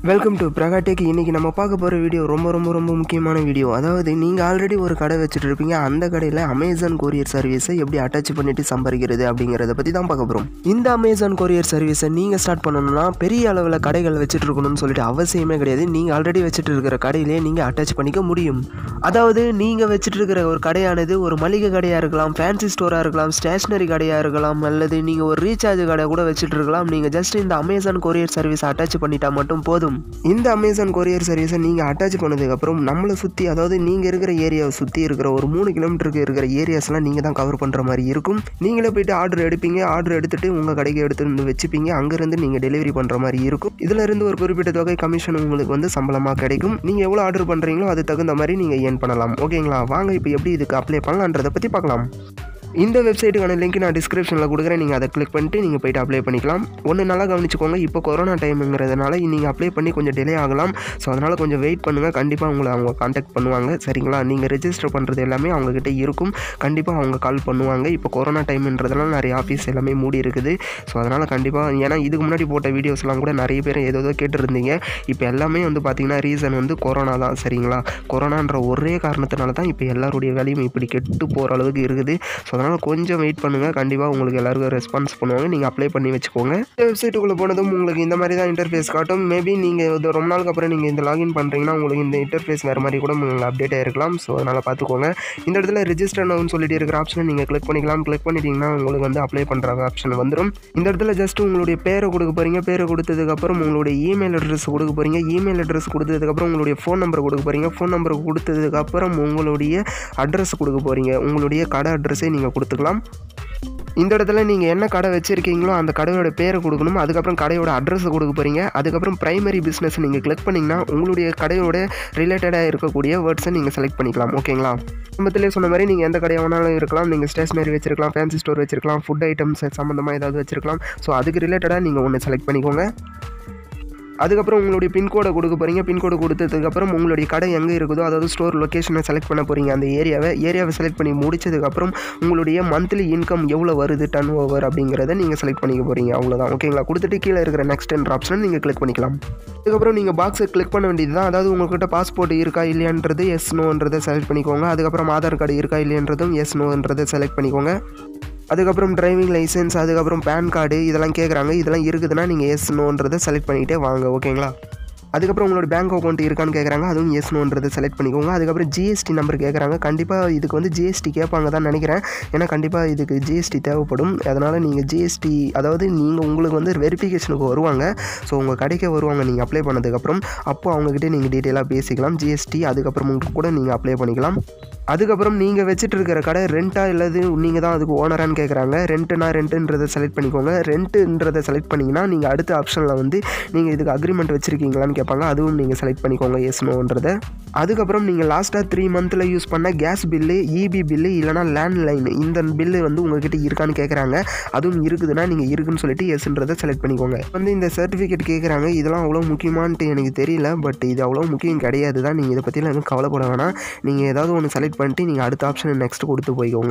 welcome to பிரகாடெக் இன்றைக்கி நம்ம பார்க்க போகிற வீடியோ ரொம்ப ரொம்ப ரொம்ப முக்கியமான வீடியோ அதாவது நீங்கள் ஆல்ரெடி ஒரு கடை வச்சுட்டு இருப்பீங்க அந்த கடையில் அமேசான் கொரியர் சர்வீஸை எப்படி அட்டாச் பண்ணிட்டு சம்பாதிக்கிறது அப்படிங்கிறத பற்றி தான் பார்க்க போகிறோம் இந்த அமேசான் கொரியர் சர்வீஸை நீங்கள் ஸ்டார்ட் பண்ணணும்னா பெரிய அளவில் கடைகள் வச்சுட்டு இருக்கணும்னு சொல்லிட்டு அவசியமே கிடையாது நீங்கள் ஆல்ரெடி வச்சுட்டு இருக்கிற கடையிலே நீங்கள் அட்டாச் பண்ணிக்க முடியும் அதாவது நீங்கள் வச்சுட்டு இருக்கிற ஒரு கடையானது ஒரு மளிகை கடையாக இருக்கலாம் ஃபேன்சி ஸ்டோராக இருக்கலாம் ஸ்டேஷ்னரி கடையாக இருக்கலாம் அல்லது நீங்கள் ஒரு ரீசார்ஜ் கடை கூட வச்சுட்டு இருக்கலாம் நீங்கள் ஜஸ்ட் இந்த அமேசான் கொரியர் சர்வீஸ் அட்டாச் பண்ணிட்டா மட்டும் போதும் இந்த அமேசான் கொரியர் சர்வீஸை நீங்கள் அட்டாச் பண்ணதுக்கப்புறம் நம்மளை சுற்றி அதாவது நீங்கள் இருக்கிற ஏரியாவை சுற்றி இருக்கிற ஒரு மூணு கிலோமீட்டருக்கு இருக்கிற ஏரியாஸ்லாம் நீங்கள் தான் கவர் பண்ணுற மாதிரி இருக்கும் நீங்களே போயிட்டு ஆர்டர் எடுப்பீங்க ஆர்டர் எடுத்துட்டு உங்கள் கடைக்கு எடுத்துட்டு வந்து வச்சுப்பீங்க அங்கேருந்து நீங்கள் டெலிவரி பண்ணுற மாதிரி இருக்கும் இதுல இருந்து ஒரு குறிப்பிட்ட தொகை கமிஷன் உங்களுக்கு வந்து சம்பளமாக கிடைக்கும் நீங்கள் எவ்வளோ ஆர்டர் பண்ணுறீங்களோ அது தகுந்த மாதிரி நீங்கள் ஏர்ன் பண்ணலாம் ஓகேங்களா வாங்க இப்போ எப்படி இதுக்கு அப்ளை பண்ணலான்றதை பற்றி பார்க்கலாம் இந்த வெப்சைட்டுக்கான லிங்க் நான் டிஸ்கிரிப்ஷனில் கொடுக்குறேன் நீங்கள் அதை கிளிக் பண்ணிட்டு நீங்கள் போயிட்டு அப்ளை பண்ணிக்கலாம் ஒன்று நல்லா கவனிச்சுக்கோங்க இப்போ கொரோனா டைமுங்கிறதுனால நீங்கள் அப்ளை பண்ணி கொஞ்சம் டிலே ஆகலாம் ஸோ அதனால் கொஞ்சம் வெயிட் பண்ணுங்கள் கண்டிப்பாக உங்களை அவங்க காண்டாக்ட் பண்ணுவாங்க சரிங்களா நீங்கள் ரெஜிஸ்டர் பண்ணுறது எல்லாமே அவங்கக்கிட்ட இருக்கும் கண்டிப்பாக அவங்க கால் பண்ணுவாங்க இப்போ கொரோனா டைம்ன்றதுனால நிறைய ஆஃபீஸ் எல்லாமே மூடி இருக்குது ஸோ அதனால் கண்டிப்பாக ஏன்னா இதுக்கு முன்னாடி போட்ட வீடியோஸ்லாம் கூட நிறைய பேர் ஏதோ ஏதோ கேட்டுருந்தீங்க இப்போ எல்லாமே வந்து பார்த்திங்கன்னா ரீசன் வந்து கொரோனா தான் சரிங்களா கொரோனான்ற ஒரே காரணத்தினால தான் இப்போ எல்லாருடைய வேலையும் இப்படி கெட்டு போகிற அளவுக்கு இருக்குது ஸோ அதனால் கொஞ்சம் வெயிட் பண்ணுங்கள் கண்டிப்பாக உங்களுக்கு எல்லாருக்கும் ரெஸ்பான்ஸ் பண்ணுவாங்க நீங்கள் அப்ளை பண்ணி வச்சுக்கோங்க இந்த வெப்சைட்டுக்குள்ளே போனதும் உங்களுக்கு இந்த மாதிரி தான் இன்டர்ஃபேஸ் காட்டும் மேபி நீங்கள் இது ரொம்ப நாளுக்கு அப்புறம் நீங்கள் இந்த லாகின் பண்ணுறீங்கன்னா உங்களுக்கு இந்த இன்டர்ஃபேஸ் வேறு மாதிரி கூட உங்களுக்கு அப்டேட் ஆகிருக்கலாம் ஸோ அதனால் பார்த்துக்கோங்க இந்த இடத்துல ரெஜிஸ்டர் நவுன்னு சொல்லிட்டு இருக்கிற ஆப்ஷனை நீங்கள் கிளிக் பண்ணிக்கலாம் கிளிக் பண்ணிட்டீங்கன்னா உங்களுக்கு வந்து அப்ளை பண்ணுற ஆப்ஷன் வந்துடும் இந்த இடத்துல ஜஸ்ட் உங்களுடைய பேரை கொடுக்க போகிறீங்க பேரை கொடுத்ததுக்கப்புறம் உங்களுடைய இமெயில் அட்ரஸ் கொடுக்க போகிறீங்க இமெயில் அட்ரஸ் கொடுத்ததுக்கப்புறம் உங்களுடைய ஃபோன் நம்பர் கொடுக்க போகிறீங்க ஃபோன் நம்பர் கொடுத்ததுக்கப்புறம் உங்களுடைய அட்ரஸ் கொடுக்க போகிறீங்க உங்களுடைய கடை அட்ரஸை நீங்கள் கொடுத்துக்கலாம் இந்த இடத்துல நீங்கள் என்ன கடை வச்சுருக்கீங்களோ அந்த கடையோட பேரை கொடுக்கணும் அதுக்கப்புறம் கடையோட அட்ரஸை கொடுக்க போகிறீங்க அதுக்கப்புறம் ப்ரைமரி பிஸ்னஸ் நீங்கள் கிளிக் பண்ணிங்கன்னா உங்களுடைய கடையோட ரிலேட்டடாக இருக்கக்கூடிய வேர்ட்ஸை நீங்கள் செலக்ட் பண்ணிக்கலாம் ஓகேங்களா சமத்திலே சொன்ன மாதிரி நீங்கள் எந்த கடையாக வேணாலும் இருக்கலாம் நீங்கள் ஸ்டேஷனரி வச்சிருக்கலாம் ஃபேன்சி ஸ்டோர் வச்சிருக்கலாம் ஃபுட் ஐட்டம்ஸ் சம்மந்தமாக ஏதாவது வச்சிருக்கலாம் ஸோ அதுக்கு ரிலேட்டடாக நீங்கள் ஒன்று செலக்ட் பண்ணிக்கோங்க அதுக்கப்புறம் உங்களுடைய பின்கோடை கொடுக்க போகிறீங்க பின்கோடு கொடுத்ததுக்கப்புறம் உங்களுடைய கடை எங்கே இருக்குதோ அதாவது ஸ்டோர் லொக்கேஷனை செலக்ட் பண்ண போகிறீங்க அந்த ஏரியாவை ஏரியாவை செலக்ட் பண்ணி முடிச்சதுக்கப்புறம் உங்களுடைய மந்த்லி இன்கம் எவ்வளோ வருது டன் ஓவர் அப்படிங்கிறத நீங்கள் செலக்ட் பண்ணிக்க போகிறீங்க அவ்வளோதான் ஓகேங்களா கொடுத்துட்டு கீழே இருக்கிற நெக்ஸ்ட் என்ற ஆப்ஷனை நீங்கள் கிளிக் பண்ணிக்கலாம் அதுக்கப்புறம் நீங்கள் பாக்ஸை கிளிக் பண்ண வேண்டியது தான் அதாவது உங்கள்கிட்ட பாஸ்போர்ட் இருக்கா இல்லையான்றது எஸ் நோன்றதை செலக்ட் பண்ணிக்கோங்க அதுக்கப்புறம் ஆதார் கார்டு இருக்கா இல்லையன்றதும் எஸ் நோன்றதை செலக்ட் பண்ணிக்கோங்க அதுக்கப்புறம் டிரைவிங் லைசன்ஸ் அதுக்கப்புறம் பேன் கார்டு இதெல்லாம் கேட்குறாங்க இதெல்லாம் இருக்குதுன்னா நீங்கள் எஸ் நோன்றதை செலக்ட் பண்ணிக்கிட்டே வாங்க ஓகேங்களா அதுக்கப்புறம் உங்களோட பேங்க் அக்கௌண்ட் இருக்கான்னு கேட்குறாங்க அதுவும் எஸ் நோன்றதை செலக்ட் பண்ணிக்கோங்க அதுக்கப்புறம் ஜிஎஸ்டி நம்பர் கேட்குறாங்க கண்டிப்பாக இதுக்கு வந்து ஜிஎஸ்டி கேட்பாங்க தான் நினைக்கிறேன் ஏன்னா கண்டிப்பாக இதுக்கு ஜிஎஸ்டி தேவைப்படும் அதனால் நீங்கள் ஜிஎஸ்டி அதாவது நீங்கள் உங்களுக்கு வந்து வெரிஃபிகேஷனுக்கு வருவாங்க ஸோ உங்கள் கடைக்கு வருவாங்க நீங்கள் அப்ளை பண்ணதுக்கப்புறம் அப்போ அவங்கக்கிட்ட நீங்கள் டீட்டெயிலாக பேசிக்கலாம் ஜிஎஸ்டி அதுக்கப்புறம் உங்களுக்கு கூட நீங்கள் அப்ளை பண்ணிக்கலாம் அதுக்கப்புறம் நீங்கள் வச்சுட்டு இருக்கிற கடை ரெண்ட்டாக இல்லது நீங்கள் தான் அதுக்கு ஓனரான்னு கேட்குறாங்க ரெண்ட்டுனா ரெண்ட்டுன்றதை செலக்ட் பண்ணிக்கோங்க ரெண்ட்டுன்றதை செலக்ட் பண்ணிங்கன்னா நீங்கள் அடுத்த ஆப்ஷனில் வந்து நீங்கள் இதுக்கு அக்ரிமெண்ட் வச்சுருக்கீங்களான்னு கேட்பாங்க அதுவும் நீங்கள் செலக்ட் பண்ணிக்கோங்க எஸ் நோன்றதை அதுக்கப்புறம் நீங்கள் லாஸ்ட்டாக த்ரீ மந்தில் யூஸ் பண்ண கேஸ் பில்லு இபி பில்லு இல்லைனா லேண்ட்லைன் இந்த பில்லு வந்து உங்ககிட்ட இருக்கான்னு கேட்குறாங்க அதுவும் இருக்குதுன்னா நீங்கள் இருக்குன்னு சொல்லிட்டு எஸ்ன்றதை செலக்ட் பண்ணிக்கோங்க வந்து இந்த சர்டிஃபிகேட் கேட்குறாங்க இதெல்லாம் அவ்வளோ முக்கியமானட்டு எனக்கு தெரியல பட் இது அவ்வளோ முக்கியம் கிடையாது தான் நீங்கள் இதை பற்றிலாம் எதுவும் கவலைப்பட வேணாம் நீங்கள் ஏதாவது ஒன்று செலக்ட் பண்ணிட்டு நீங்கள் அடுத்த ஆப்ஷனை நெக்ஸ்ட் கொடுத்து போய்க்கோங்க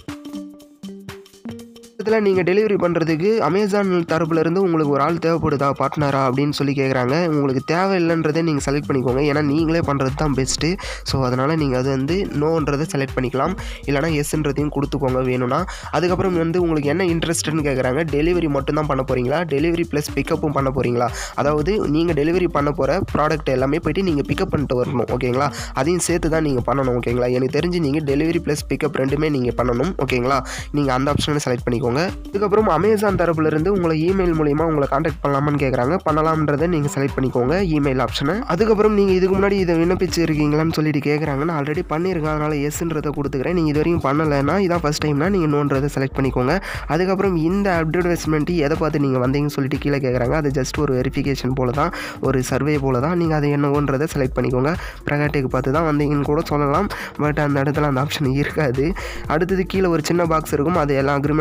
இதில் நீங்கள் டெலிவரி பண்ணுறதுக்கு அமேசான் தரப்புலேருந்து உங்களுக்கு ஒரு ஆள் தேவைப்படுதா பார்ட்னரா அப்படின்னு சொல்லி கேட்குறாங்க உங்களுக்கு தேவையில்லைன்றதை நீங்கள் செலக்ட் பண்ணிக்கோங்க ஏன்னா நீங்களே பண்ணுறது தான் பெஸ்ட்டு ஸோ அதனால் நீங்கள் அது வந்து நோன்றதை செலக்ட் பண்ணிக்கலாம் இல்லைனா எஸ்ன்றதையும் கொடுத்துக்கோங்க வேணும்னா அதுக்கப்புறம் வந்து உங்களுக்கு என்ன இன்ட்ரெஸ்ட்னு கேட்குறாங்க டெலிவரி மட்டும்தான் பண்ண போகிறீங்களா டெலிவரி ப்ளஸ் பிக்கப்பும் பண்ண போகிறீங்களா அதாவது நீங்கள் டெலிவரி பண்ண போகிற ப்ராடக்ட் எல்லாமே போயிட்டு நீங்கள் பிக்கப் பண்ணிட்டு வரணும் ஓகேங்களா அதையும் சேர்த்து தான் நீங்கள் பண்ணணும் ஓகேங்களா எனக்கு தெரிஞ்சு நீங்கள் டெலிவரி ப்ளஸ் பிக்கப் ரெண்டுமே நீங்கள் பண்ணணும் ஓகேங்களா நீங்கள் அந்த ஆப்ஷனை செலக்ட் பண்ணிக்கோங்க இதுக்கப்புறம் அமேசான் தரப்புலேருந்து உங்களை இமெயில் மூலிமா உங்களை காண்டாக்ட் பண்ணலாமான்னு கேட்குறாங்க பண்ணலாம்ன்றதை நீங்கள் செலக்ட் பண்ணிக்கோங்க இமெயில் ஆப்ஷனை அதுக்கப்புறம் நீங்கள் இதுக்கு முன்னாடி இதை விண்ணப்பிச்சு இருக்கீங்களான்னு சொல்லிட்டு கேட்குறாங்க நான் ஆல்ரெடி பண்ணியிருக்கேன் அதனால் எஸ்ன்றதை கொடுத்துக்கிறேன் நீங்கள் இது வரைக்கும் பண்ணலைன்னா இதான் ஃபஸ்ட் டைம்னா நீங்கள் நோன்றதை செலக்ட் பண்ணிக்கோங்க அதுக்கப்புறம் இந்த அட்வர்டைஸ்மெண்ட்டு எதை பார்த்து நீங்கள் வந்தீங்கன்னு சொல்லிட்டு கீழே கேட்குறாங்க அது ஜஸ்ட் ஒரு வெரிஃபிகேஷன் போல தான் ஒரு சர்வே போல தான் நீங்கள் அதை என்னவோன்றதை செலக்ட் பண்ணிக்கோங்க ப்ரகாட்டேக்கு பார்த்து தான் வந்தீங்கன்னு கூட சொல்லலாம் பட் அந்த இடத்துல அந்த ஆப்ஷன் இருக்காது அடுத்தது கீழே ஒரு சின்ன பாக்ஸ் இருக்கும் அது எல்லா அக்ரிமெண்ட்டுக்கும் நீங்கள்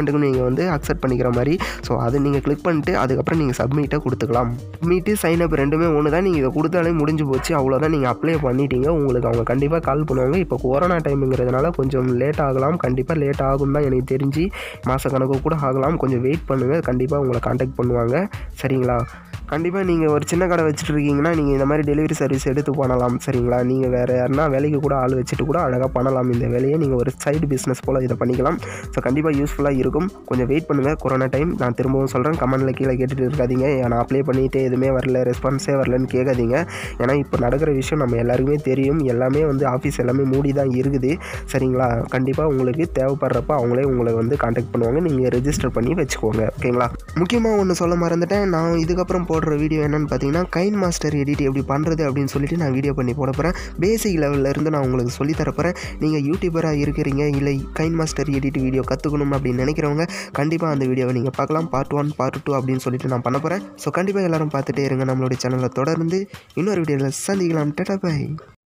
நீங்கள் வந்து அக்செப்ட் பண்ணிக்கிற மாதிரி ஸோ அதை நீங்கள் கிளிக் பண்ணிட்டு அதுக்கப்புறம் நீங்கள் சப்மிட்டை கொடுத்துக்கலாம் சப்மிட்டு சைன் அப் ரெண்டுமே ஒன்று தான் நீங்கள் இதை கொடுத்தாலே முடிஞ்சு போச்சு அவ்வளோதான் நீங்கள் அப்ளை பண்ணிட்டீங்க உங்களுக்கு அவங்க கண்டிப்பாக கால் பண்ணுவாங்க இப்போ கொரோனா டைமுங்கிறதுனால கொஞ்சம் லேட் ஆகலாம் கண்டிப்பாக லேட் ஆகும் தான் எனக்கு தெரிஞ்சு மாதக்கணக்கு கூட ஆகலாம் கொஞ்சம் வெயிட் பண்ணுங்கள் கண்டிப்பாக உங்களை காண்டாக்ட் பண்ணுவாங்க சரிங்களா கண்டிப்பாக நீங்கள் ஒரு சின்ன கடை வச்சுட்டு இருக்கீங்கன்னா நீங்கள் இந்த மாதிரி டெலிவரி சர்வீஸ் எடுத்து பண்ணலாம் சரிங்களா நீங்கள் வேறு யாருன்னா வேலைக்கு கூட ஆள் வச்சுட்டு கூட அழகாக பண்ணலாம் இந்த வேலையை நீங்கள் ஒரு சைடு பிஸ்னஸ் போல் இதை பண்ணிக்கலாம் ஸோ கண்டிப்பாக யூஸ்ஃபுல்லாக இருக்கும் கொஞ்சம் வெயிட் பண்ணுங்கள் கொரோனா டைம் நான் திரும்பவும் சொல்கிறேன் கமெண்ட்டில் கீழே கேட்டுட்டு இருக்காதீங்க நான் அப்ளை பண்ணிவிட்டு எதுவுமே வரல ரெஸ்பான்ஸே வரலன்னு கேட்காதீங்க ஏன்னா இப்போ நடக்கிற விஷயம் நம்ம எல்லாருக்குமே தெரியும் எல்லாமே வந்து ஆஃபீஸ் எல்லாமே மூடி தான் இருக்குது சரிங்களா கண்டிப்பாக உங்களுக்கு தேவைப்படுறப்ப அவங்களே உங்களை வந்து காண்டாக்ட் பண்ணுவாங்க நீங்கள் ரெஜிஸ்டர் பண்ணி வச்சுக்கோங்க ஓகேங்களா முக்கியமாக ஒன்று சொல்ல மறந்துட்டேன் நான் இதுக்கப்புறம் போடுற வீடியோ என்னென்னு பார்த்தீங்கன்னா கைன் மாஸ்டர் எடிட் எப்படி பண்ணுறது அப்படின்னு சொல்லிட்டு நான் வீடியோ பண்ணி போட போகிறேன் பேசிக் லெவலில் இருந்து நான் உங்களுக்கு சொல்லி தரப்போகிறேன் நீங்கள் யூடியூபராக இருக்கிறீங்க இல்லை கைன் மாஸ்டர் எடிட் வீடியோ கற்றுக்கணும் அப்படின்னு நினைக்கிறவங்க கண்டிப்பாக அந்த வீடியோவை நீங்கள் பார்க்கலாம் பார்ட் ஒன் பார்ட் டூ அப்படின்னு சொல்லிட்டு நான் பண்ண போகிறேன் ஸோ கண்டிப்பாக எல்லாரும் பார்த்துட்டே இருங்க நம்மளுடைய சேனலை தொடர்ந்து இன்னொரு வீடியோவில் சந்திக்கலாம் டேட்டா பை